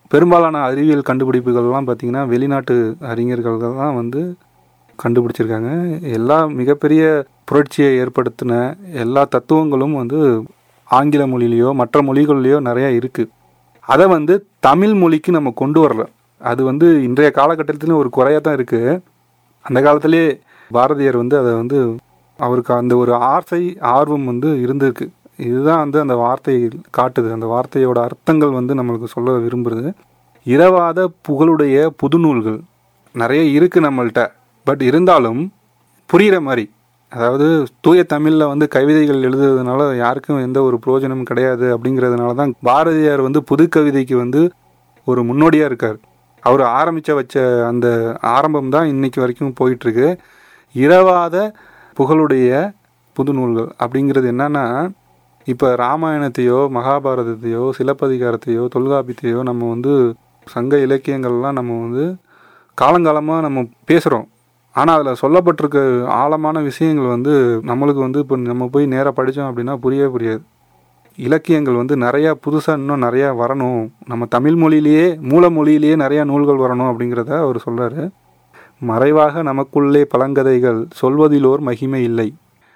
பெரும்பாலான அறிவியல் கண்டுபிடிப்புகள்லாம் பார்த்திங்கன்னா வெளிநாட்டு அறிஞர்கள் தான் வந்து கண்டுபிடிச்சிருக்காங்க எல்லா மிகப்பெரிய புரட்சியை ஏற்படுத்தின எல்லா தத்துவங்களும் வந்து ஆங்கில மொழியிலையோ மற்ற மொழிகள்லையோ நிறையா இருக்குது அதை வந்து தமிழ் மொழிக்கு நம்ம கொண்டு வரல அது வந்து இன்றைய காலகட்டத்திலும் ஒரு குறையாக தான் இருக்குது அந்த காலத்திலே பாரதியார் வந்து அதை வந்து அவருக்கு அந்த ஒரு ஆசை ஆர்வம் வந்து இருந்திருக்கு இதுதான் வந்து அந்த வார்த்தை காட்டுது அந்த வார்த்தையோட அர்த்தங்கள் வந்து நம்மளுக்கு சொல்ல விரும்புறது இரவாத புகழுடைய புதுநூல்கள் நிறைய இருக்குது நம்மள்ட்ட பட் இருந்தாலும் புரிகிற மாதிரி அதாவது தூய தமிழில் வந்து கவிதைகள் எழுதுறதுனால யாருக்கும் எந்த ஒரு பிரயோஜனமும் கிடையாது அப்படிங்கிறதுனால தான் பாரதியார் வந்து புது கவிதைக்கு வந்து ஒரு முன்னோடியாக இருக்கார் அவர் ஆரம்பித்த வச்ச அந்த ஆரம்பம் தான் இன்னைக்கு வரைக்கும் போயிட்டுருக்கு இரவாத புகழுடைய புது நூல்கள் அப்படிங்கிறது என்னன்னா இப்போ ராமாயணத்தையோ மகாபாரதத்தையோ சிலப்பதிகாரத்தையோ தொல்காப்பியத்தையோ நம்ம வந்து சங்க இலக்கியங்கள்லாம் நம்ம வந்து காலங்காலமாக நம்ம பேசுகிறோம் ஆனால் அதில் சொல்லப்பட்டிருக்க ஆழமான விஷயங்கள் வந்து நம்மளுக்கு வந்து இப்போ நம்ம போய் நேராக படித்தோம் அப்படின்னா புரியவே புரியாது இலக்கியங்கள் வந்து நிறையா புதுசாக இன்னும் நிறையா வரணும் நம்ம தமிழ் மொழியிலேயே மூல மொழியிலேயே நிறையா நூல்கள் வரணும் அப்படிங்கிறத அவர் சொல்கிறாரு மறைவாக நமக்குள்ளே பழங்கதைகள் சொல்வதிலோர் மகிமை இல்லை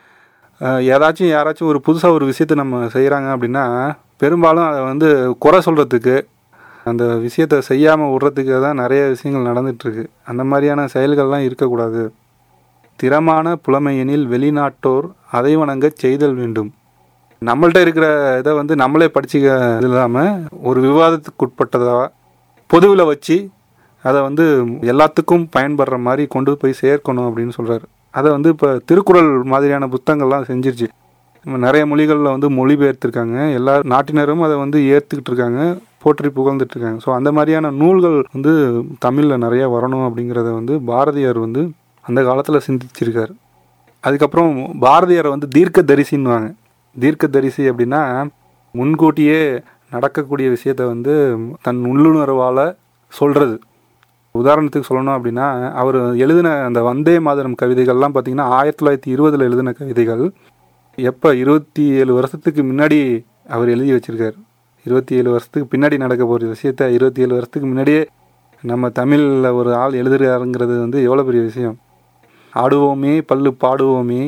அஹ் ஏதாச்சும் யாராச்சும் ஒரு புதுசாக ஒரு விஷயத்தை நம்ம செய்கிறாங்க அப்படின்னா பெரும்பாலும் அதை வந்து குறை சொல்கிறதுக்கு அந்த விஷயத்தை செய்யாமல் விடுறதுக்கு தான் நிறைய விஷயங்கள் நடந்துகிட்ருக்கு அந்த மாதிரியான செயல்கள்லாம் இருக்கக்கூடாது திறமான புலமையெனில் வெளிநாட்டோர் அதை வணங்கச் செய்தல் வேண்டும் நம்மள்ட்ட இருக்கிற இதை வந்து நம்மளே படிச்சுக்க இல்லாமல் ஒரு விவாதத்துக்கு உட்பட்டதா பொதுவில் வச்சு அதை வந்து எல்லாத்துக்கும் பயன்படுற மாதிரி கொண்டு போய் சேர்க்கணும் அப்படின்னு சொல்கிறாரு அதை வந்து இப்போ திருக்குறள் மாதிரியான புத்தகங்கள்லாம் செஞ்சிருச்சு நம்ம நிறைய மொழிகளில் வந்து மொழிபெயர்த்திருக்காங்க எல்லா நாட்டினரும் அதை வந்து ஏற்றுக்கிட்டு இருக்காங்க போற்றி புகழ்ந்துட்டு இருக்காங்க ஸோ அந்த மாதிரியான நூல்கள் வந்து தமிழில் நிறைய வரணும் அப்படிங்கிறத வந்து பாரதியார் வந்து அந்த காலத்தில் சிந்திச்சிருக்காரு அதுக்கப்புறம் பாரதியாரை வந்து தீர்க்க தரிசின்னுவாங்க தீர்க்க தரிசி அப்படின்னா முன்கூட்டியே நடக்கக்கூடிய விஷயத்த வந்து தன் உள்ளுணர்வால் சொல்கிறது உதாரணத்துக்கு சொல்லணும் அப்படின்னா அவர் எழுதின அந்த வந்தே மாதரம் கவிதைகள்லாம் பார்த்தீங்கன்னா ஆயிரத்தி தொள்ளாயிரத்தி இருபதில் எழுதின கவிதைகள் எப்போ இருபத்தி ஏழு வருஷத்துக்கு முன்னாடி அவர் எழுதி வச்சிருக்காரு இருபத்தி ஏழு வருஷத்துக்கு பின்னாடி நடக்க போகிற விஷயத்த இருபத்தி ஏழு வருஷத்துக்கு முன்னாடியே நம்ம தமிழில் ஒரு ஆள் எழுதுறாருங்கிறது வந்து எவ்வளோ பெரிய விஷயம் ஆடுவோமே பல்லு பாடுவோமே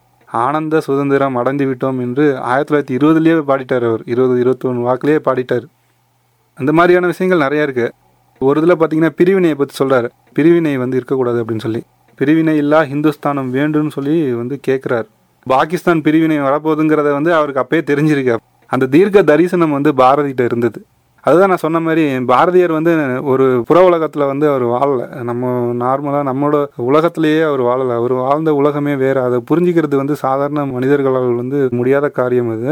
ஆனந்த சுதந்திரம் அடைந்து விட்டோம் என்று ஆயிரத்தி தொள்ளாயிரத்தி இருபதுலேயே பாடிட்டார் அவர் இருபது இருபத்தொன்று வாக்குலேயே பாடிட்டார் அந்த மாதிரியான விஷயங்கள் நிறையா இருக்குது ஒரு இதில் பார்த்தீங்கன்னா பிரிவினையை பற்றி சொல்கிறார் பிரிவினை வந்து இருக்கக்கூடாது அப்படின்னு சொல்லி பிரிவினை இல்லா ஹிந்துஸ்தானம் வேண்டும்னு சொல்லி வந்து கேட்குறாரு பாகிஸ்தான் பிரிவினை வரப்போகுதுங்கிறத வந்து அவருக்கு அப்பயே தெரிஞ்சிருக்கு அந்த தீர்க்க தரிசனம் வந்து பாரதிகிட்ட இருந்தது அதுதான் நான் சொன்ன மாதிரி பாரதியார் வந்து ஒரு புற உலகத்தில் வந்து அவர் வாழலை நம்ம நார்மலாக நம்மளோட உலகத்திலேயே அவர் வாழலை அவர் வாழ்ந்த உலகமே வேறு அதை புரிஞ்சுக்கிறது வந்து சாதாரண மனிதர்களால் வந்து முடியாத காரியம் அது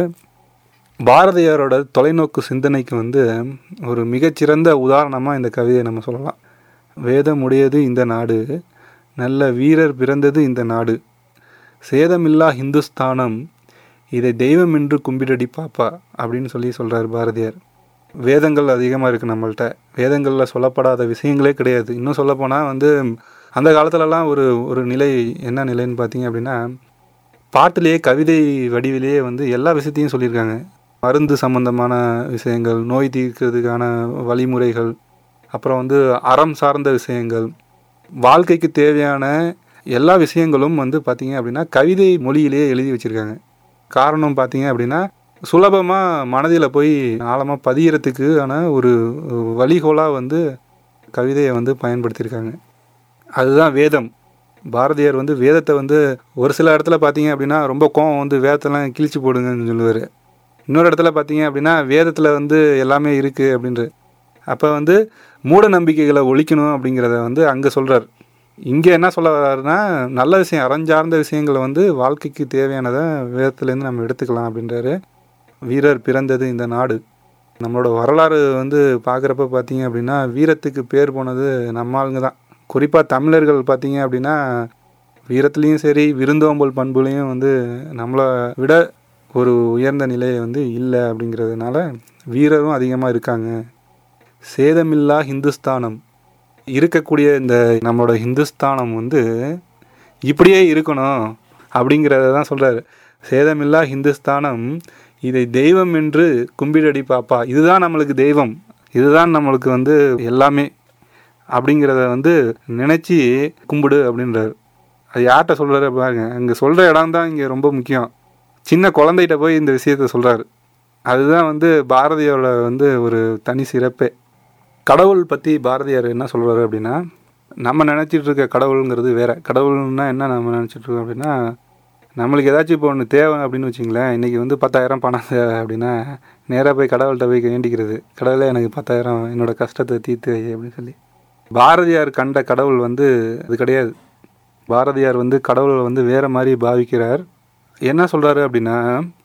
பாரதியாரோட தொலைநோக்கு சிந்தனைக்கு வந்து ஒரு மிகச்சிறந்த உதாரணமாக இந்த கவிதையை நம்ம சொல்லலாம் வேதமுடையது இந்த நாடு நல்ல வீரர் பிறந்தது இந்த நாடு சேதமில்லா ஹிந்துஸ்தானம் இதை தெய்வம் என்று கும்பிடடி பாப்பா அப்படின்னு சொல்லி சொல்கிறார் பாரதியார் வேதங்கள் அதிகமாக இருக்குது நம்மள்ட்ட வேதங்களில் சொல்லப்படாத விஷயங்களே கிடையாது இன்னும் சொல்லப்போனால் வந்து அந்த காலத்துலலாம் ஒரு ஒரு நிலை என்ன நிலைன்னு பார்த்தீங்க அப்படின்னா பாட்டிலேயே கவிதை வடிவிலேயே வந்து எல்லா விஷயத்தையும் சொல்லியிருக்காங்க மருந்து சம்பந்தமான விஷயங்கள் நோய் தீர்க்கிறதுக்கான வழிமுறைகள் அப்புறம் வந்து அறம் சார்ந்த விஷயங்கள் வாழ்க்கைக்கு தேவையான எல்லா விஷயங்களும் வந்து பார்த்தீங்க அப்படின்னா கவிதை மொழியிலேயே எழுதி வச்சுருக்காங்க காரணம் பார்த்தீங்க அப்படின்னா சுலபமாக மனதில் போய் ஆழமாக பதியறதுக்கு ஆன ஒரு வழிகோலாக வந்து கவிதையை வந்து பயன்படுத்தியிருக்காங்க அதுதான் வேதம் பாரதியார் வந்து வேதத்தை வந்து ஒரு சில இடத்துல பார்த்தீங்க அப்படின்னா ரொம்ப கோவம் வந்து வேதத்தெல்லாம் கிழிச்சு போடுங்கன்னு சொல்லுவார் இன்னொரு இடத்துல பார்த்தீங்க அப்படின்னா வேதத்தில் வந்து எல்லாமே இருக்குது அப்படின்ற அப்போ வந்து மூட நம்பிக்கைகளை ஒழிக்கணும் அப்படிங்கிறத வந்து அங்கே சொல்கிறார் இங்கே என்ன சொல்ல வர்றாருன்னா நல்ல விஷயம் அறஞ்சார்ந்த விஷயங்களை வந்து வாழ்க்கைக்கு தேவையானதை வேதத்துலேருந்து நம்ம எடுத்துக்கலாம் அப்படின்றாரு வீரர் பிறந்தது இந்த நாடு நம்மளோட வரலாறு வந்து பார்க்குறப்ப பார்த்தீங்க அப்படின்னா வீரத்துக்கு பேர் போனது நம்ம ஆளுங்க தான் குறிப்பாக தமிழர்கள் பார்த்தீங்க அப்படின்னா வீரத்துலேயும் சரி விருந்தோம்பல் பண்புலையும் வந்து நம்மளை விட ஒரு உயர்ந்த நிலையை வந்து இல்லை அப்படிங்கிறதுனால வீரரும் அதிகமாக இருக்காங்க சேதமில்லா ஹிந்துஸ்தானம் இருக்கக்கூடிய இந்த நம்மளோட ஹிந்துஸ்தானம் வந்து இப்படியே இருக்கணும் அப்படிங்கிறத தான் சொல்கிறாரு சேதமில்லா ஹிந்துஸ்தானம் இதை தெய்வம் என்று கும்பிடடி பாப்பா இதுதான் நம்மளுக்கு தெய்வம் இதுதான் நம்மளுக்கு வந்து எல்லாமே அப்படிங்கிறத வந்து நினச்சி கும்பிடு அப்படின்றாரு அது யார்கிட்ட சொல்கிறாரு பாருங்க அங்கே சொல்கிற இடம் தான் இங்கே ரொம்ப முக்கியம் சின்ன குழந்தைகிட்ட போய் இந்த விஷயத்த சொல்கிறாரு அதுதான் வந்து பாரதியோட வந்து ஒரு தனி சிறப்பே கடவுள் பற்றி பாரதியார் என்ன சொல்கிறாரு அப்படின்னா நம்ம நினச்சிட்டு இருக்க கடவுளுங்கிறது வேற கடவுள்னா என்ன நம்ம நினச்சிட்டு இருக்கோம் அப்படின்னா நம்மளுக்கு ஏதாச்சும் இப்போ ஒன்று தேவை அப்படின்னு வச்சுங்களேன் இன்றைக்கி வந்து பத்தாயிரம் பணம் தேவை அப்படின்னா நேராக போய் கடவுள்கிட்ட போய் வேண்டிக்கிறது கடவுளே எனக்கு பத்தாயிரம் என்னோட கஷ்டத்தை தீர்த்து வை அப்படின்னு சொல்லி பாரதியார் கண்ட கடவுள் வந்து அது கிடையாது பாரதியார் வந்து கடவுளை வந்து வேற மாதிரி பாவிக்கிறார் என்ன சொல்கிறாரு அப்படின்னா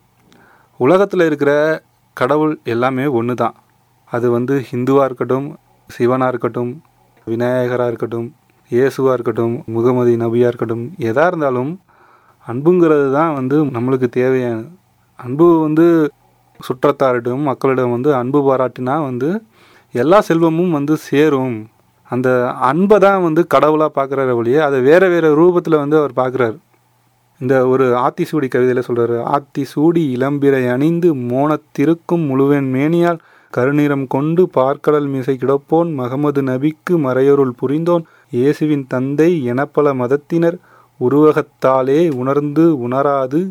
உலகத்தில் இருக்கிற கடவுள் எல்லாமே ஒன்று தான் அது வந்து ஹிந்துவாக இருக்கட்டும் சிவனாக இருக்கட்டும் விநாயகராக இருக்கட்டும் இயேசுவாக இருக்கட்டும் முகமதி நபியாக இருக்கட்டும் எதாக இருந்தாலும் அன்புங்கிறது தான் வந்து நம்மளுக்கு தேவையான அன்பு வந்து சுற்றத்தாரிடம் மக்களிடம் வந்து அன்பு பாராட்டினா வந்து எல்லா செல்வமும் வந்து சேரும் அந்த அன்பை தான் வந்து கடவுளாக பார்க்குறாரு ஒழிய அதை வேறு வேறு ரூபத்தில் வந்து அவர் பார்க்குறாரு இந்த ஒரு ஆத்திசூடி கவிதையில் சொல்கிறாரு ஆத்திசூடி இளம்பிரை அணிந்து மோனத்திருக்கும் முழுவன் மேனியால் கருநிறம் கொண்டு பார்க்கடல் மிசை கிடப்போன் மகமது நபிக்கு மறையொருள் புரிந்தோன் இயேசுவின் தந்தை எனப்பல மதத்தினர் உருவகத்தாலே உணர்ந்து உணராது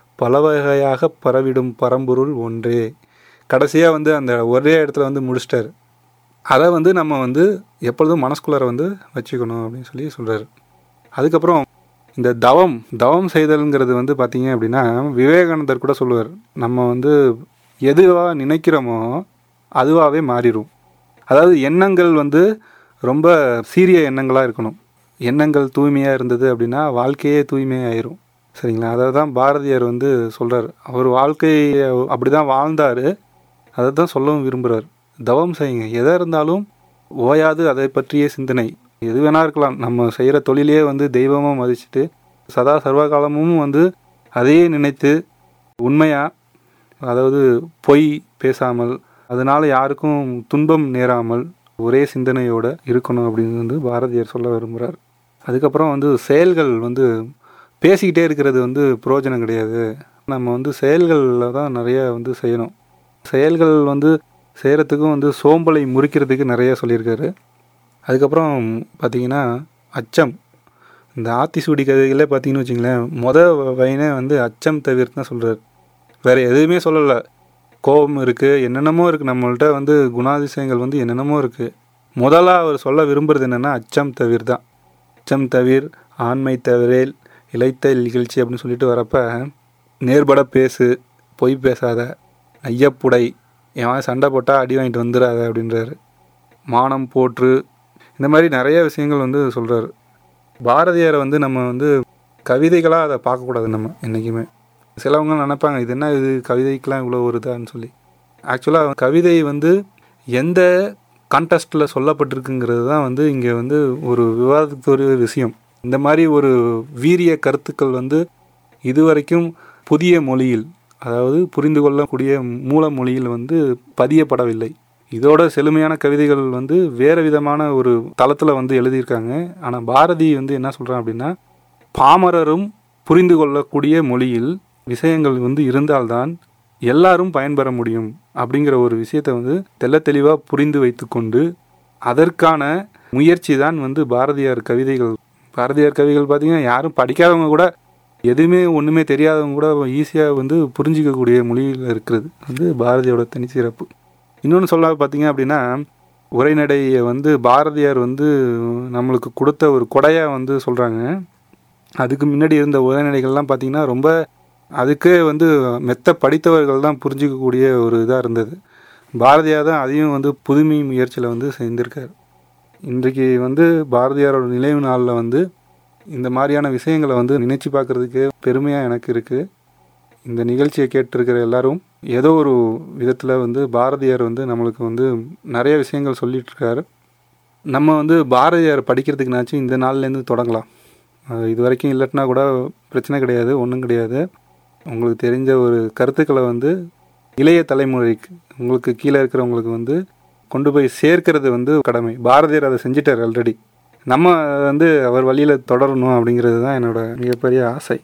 பலவகையாக பரவிடும் பரம்பொருள் ஒன்றே கடைசியாக வந்து அந்த ஒரே இடத்துல வந்து முடிச்சிட்டாரு அதை வந்து நம்ம வந்து எப்பொழுதும் மனசுக்குள்ளார வந்து வச்சுக்கணும் அப்படின்னு சொல்லி சொல்கிறாரு அதுக்கப்புறம் இந்த தவம் தவம் செய்தல்ங்கிறது வந்து பார்த்தீங்க அப்படின்னா விவேகானந்தர் கூட சொல்லுவார் நம்ம வந்து எதுவாக நினைக்கிறோமோ அதுவாகவே மாறிடும் அதாவது எண்ணங்கள் வந்து ரொம்ப சீரிய எண்ணங்களாக இருக்கணும் எண்ணங்கள் தூய்மையாக இருந்தது அப்படின்னா வாழ்க்கையே தூய்மையாயிரும் சரிங்களா அதை தான் பாரதியார் வந்து சொல்கிறார் அவர் வாழ்க்கையை அப்படி தான் வாழ்ந்தார் அதை தான் சொல்லவும் விரும்புகிறார் தவம் செய்யுங்க எதாக இருந்தாலும் ஓயாது அதை பற்றிய சிந்தனை எது வேணா இருக்கலாம் நம்ம செய்கிற தொழிலே வந்து தெய்வமாக மதிச்சுட்டு சதா சர்வகாலமும் வந்து அதையே நினைத்து உண்மையாக அதாவது பொய் பேசாமல் அதனால் யாருக்கும் துன்பம் நேராமல் ஒரே சிந்தனையோடு இருக்கணும் அப்படின்னு வந்து பாரதியார் சொல்ல விரும்புகிறார் அதுக்கப்புறம் வந்து செயல்கள் வந்து பேசிக்கிட்டே இருக்கிறது வந்து பிரயோஜனம் கிடையாது நம்ம வந்து செயல்களில் தான் நிறைய வந்து செய்யணும் செயல்கள் வந்து செய்கிறதுக்கும் வந்து சோம்பலை முறிக்கிறதுக்கு நிறைய சொல்லியிருக்காரு அதுக்கப்புறம் பார்த்தீங்கன்னா அச்சம் இந்த ஆத்திசூடி கதைகளே பார்த்தீங்கன்னு வச்சிங்களேன் மொத வயனே வந்து அச்சம் தவிர்த்து தான் சொல்கிறார் வேறு எதுவுமே சொல்லலை கோபம் இருக்குது என்னென்னமோ இருக்குது நம்மள்ட்ட வந்து குணாதிசயங்கள் வந்து என்னென்னமோ இருக்குது முதலாக அவர் சொல்ல விரும்புகிறது என்னென்னா அச்சம் தவிர் தான் அச்சம் தவிர் ஆண்மை தவிரேல் இழைத்த நிகழ்ச்சி அப்படின்னு சொல்லிட்டு வரப்ப நேர்பட பேசு பொய் பேசாத ஐயப்புடை எவன் சண்டை போட்டால் அடி வாங்கிட்டு வந்துடாத அப்படின்றாரு மானம் போற்று இந்த மாதிரி நிறைய விஷயங்கள் வந்து சொல்கிறாரு பாரதியாரை வந்து நம்ம வந்து கவிதைகளாக அதை பார்க்கக்கூடாது நம்ம என்றைக்குமே சிலவங்க நினைப்பாங்க இது என்ன இது கவிதைக்கெலாம் இவ்வளோ வருதான்னு சொல்லி ஆக்சுவலாக கவிதை வந்து எந்த கான்டெஸ்ட்டில் சொல்லப்பட்டிருக்குங்கிறது தான் வந்து இங்கே வந்து ஒரு விவாதத்துக்குரிய விஷயம் இந்த மாதிரி ஒரு வீரிய கருத்துக்கள் வந்து இதுவரைக்கும் புதிய மொழியில் அதாவது புரிந்து கொள்ளக்கூடிய மூல மொழியில் வந்து பதியப்படவில்லை இதோட செழுமையான கவிதைகள் வந்து வேறு விதமான ஒரு தளத்தில் வந்து எழுதியிருக்காங்க ஆனால் பாரதி வந்து என்ன சொல்கிறான் அப்படின்னா பாமரரும் புரிந்து கொள்ளக்கூடிய மொழியில் விஷயங்கள் வந்து இருந்தால்தான் எல்லாரும் பயன்பெற முடியும் அப்படிங்கிற ஒரு விஷயத்தை வந்து தெல்ல தெளிவாக புரிந்து வைத்துக்கொண்டு அதற்கான முயற்சி தான் வந்து பாரதியார் கவிதைகள் பாரதியார் கவிகள் பார்த்திங்கன்னா யாரும் படிக்காதவங்க கூட எதுவுமே ஒன்றுமே தெரியாதவங்க கூட ஈஸியாக வந்து புரிஞ்சிக்கக்கூடிய மொழியில் இருக்கிறது வந்து பாரதியோட தனிச்சிறப்பு இன்னொன்று சொல்ல பார்த்தீங்க அப்படின்னா உரைநடையை வந்து பாரதியார் வந்து நம்மளுக்கு கொடுத்த ஒரு கொடையாக வந்து சொல்கிறாங்க அதுக்கு முன்னாடி இருந்த உரைநடைகள்லாம் பார்த்திங்கன்னா ரொம்ப அதுக்கே வந்து மெத்த படித்தவர்கள் தான் புரிஞ்சிக்கக்கூடிய ஒரு இதாக இருந்தது பாரதியார் தான் அதையும் வந்து புதுமை முயற்சியில் வந்து செஞ்சிருக்கார் இன்றைக்கு வந்து பாரதியாரோட நினைவு நாளில் வந்து இந்த மாதிரியான விஷயங்களை வந்து நினைச்சு பார்க்குறதுக்கு பெருமையாக எனக்கு இருக்குது இந்த நிகழ்ச்சியை கேட்டிருக்கிற எல்லாரும் ஏதோ ஒரு விதத்தில் வந்து பாரதியார் வந்து நம்மளுக்கு வந்து நிறைய விஷயங்கள் சொல்லிகிட்ருக்காரு நம்ம வந்து பாரதியார் படிக்கிறதுக்குனாச்சும் இந்த நாள்லேருந்து தொடங்கலாம் இது வரைக்கும் இல்லட்டினா கூட பிரச்சனை கிடையாது ஒன்றும் கிடையாது உங்களுக்கு தெரிஞ்ச ஒரு கருத்துக்களை வந்து இளைய தலைமுறைக்கு உங்களுக்கு கீழே இருக்கிறவங்களுக்கு வந்து கொண்டு போய் சேர்க்கிறது வந்து கடமை பாரதியார் அதை செஞ்சிட்டார் ஆல்ரெடி நம்ம வந்து அவர் வழியில் தொடரணும் அப்படிங்கிறது தான் என்னோட மிகப்பெரிய ஆசை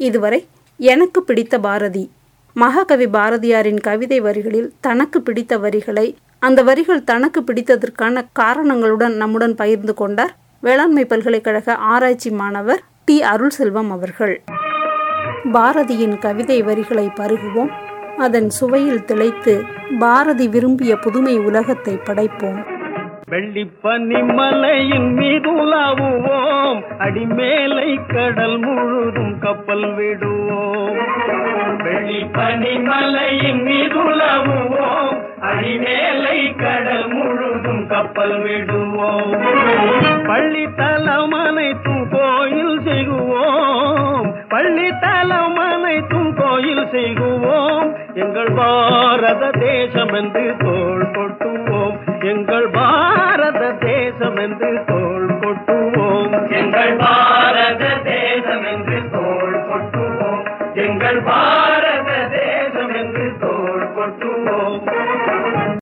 இதுவரை எனக்கு பிடித்த பாரதி மகாகவி பாரதியாரின் கவிதை வரிகளில் தனக்கு பிடித்த வரிகளை அந்த வரிகள் தனக்கு பிடித்ததற்கான காரணங்களுடன் நம்முடன் பகிர்ந்து கொண்டார் வேளாண்மை பல்கலைக்கழக ஆராய்ச்சி மாணவர் டி அருள் செல்வம் அவர்கள் பாரதியின் கவிதை வரிகளை பருகுவோம் அதன் சுவையில் திளைத்து பாரதி விரும்பிய புதுமை உலகத்தை படைப்போம் வெள்ளிப்பனி மலையின் மீது உலாவுவோம் அடிமேலை கடல் முழுதும் கப்பல் விடுவோம் வெள்ளிப்பனி மலையின் மீது உலாவுவோம் அடிமேலை கடல் முழுதும் கப்பல் விடுவோம் பள்ளி தலம் அனைத்தும் கோயில் செய்குவோம் பள்ளி தலம் அனைத்தும் கோயில் செய்குவோம் எங்கள் பாரத தேசம் என்று தோள் கொட்டுவோம் எங்கள் பாரத தேசம் என்று தோள் கொட்டுவோம் எங்கள் பாரத